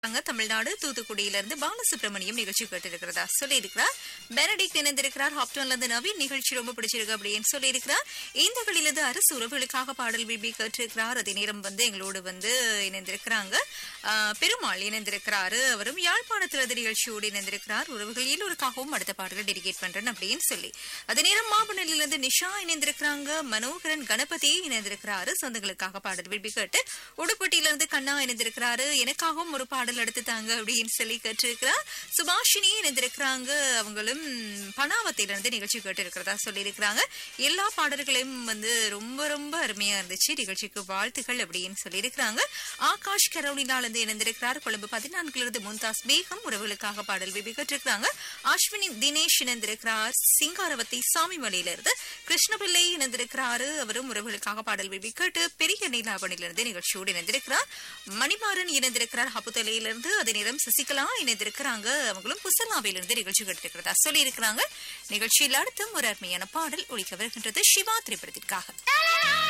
அங்க தமிழ்நாடு தூத்துக்குடியில இருந்து பாலசுப்ரமணியம் நிகழ்ச்சி கேட்டிருக்கிறதா சொல்லியிருக்கிறார் பெனடிக் இணைந்திருக்கிறார் ஹாப்டோன்ல இருந்து நவீன் நிகழ்ச்சி ரொம்ப பிடிச்சிருக்கு அப்படின்னு சொல்லியிருக்கிறார் இந்த களிலிருந்து அரசு உறவுகளுக்காக பாடல் பிபி கேட்டிருக்கிறார் அதே நேரம் வந்து எங்களோடு வந்து இணைந்திருக்கிறாங்க ஆஹ், பெருமாள் இணைந்திருக்கிறாரு அவரும் யாழ்ப்பாணத்திலிருந்து நிகழ்ச்சியோடு இணைந்திருக்கிறார் உறவுகள் எல்லோருக்காகவும் அடுத்த பாடலை டெடிகேட் பண்றேன் அப்படின்னு சொல்லி அதே நேரம் மாபனலிலிருந்து நிஷா இணைந்திருக்கிறாங்க மனோகரன் கணபதி இணைந்திருக்கிறாரு சொந்தங்களுக்காக பாடல் விரும்பி கேட்டு உடுப்பட்டியிலிருந்து கண்ணா இணைந்திருக்கிறாரு எனக்காகவும் ஒரு பாடல் எடுத்து தாங்க அப்படின்னு சொல்லி கேட்டிருக்கிறார் சுபாஷினி இணைந்திருக்கிறாங்க அவங்களும் பனாவத்திலிருந்து நிகழ்ச்சி கேட்டு இருக்கிறதா சொல்லியிருக்கிறாங்க எல்லா பாடல்களையும் வந்து ரொம்ப ரொம்ப அருமையா இருந்துச்சு நிகழ்ச்சிக்கு வாழ்த்துக்கள் அப்படின்னு சொல்லியிருக்கிறாங்க ஆகாஷ் கரோலினால இருந்து இணைந்திருக்கிறார் கொழும்பு பதினான்குல இருந்து மும்தாஸ் பேகம் உறவுகளுக்காக பாடல் விபி கேட்டிருக்கிறாங்க அஸ்வினி தினேஷ் இணைந்திருக்கிறார் சிங்காரவத்தை சாமிமலையில இருந்து கிருஷ்ணபிள்ளை இணைந்திருக்கிறாரு அவரும் உறவுகளுக்காக பாடல் விபி கேட்டு பெரிய நீலாவணியிலிருந்து நிகழ்ச்சியோடு இணைந்திருக்கிறார் மணிமாறன் இணைந்திருக்கிறார் ஹப்புத்தலையிலிருந்து அதே நேரம் சசிகலா இணைந்திருக்கிறாங்க அவங்களும் புசலாவிலிருந்து நிகழ்ச்சி கேட்டிருக்கிறதா சொல்லி இருக்கிறாங்க நிகழ்ச்சியில் அடுத்தும் ஒரு அருமையான பாடல் ஒழிக்க வருகின்றது சிவா திரைப்படத்திற்காக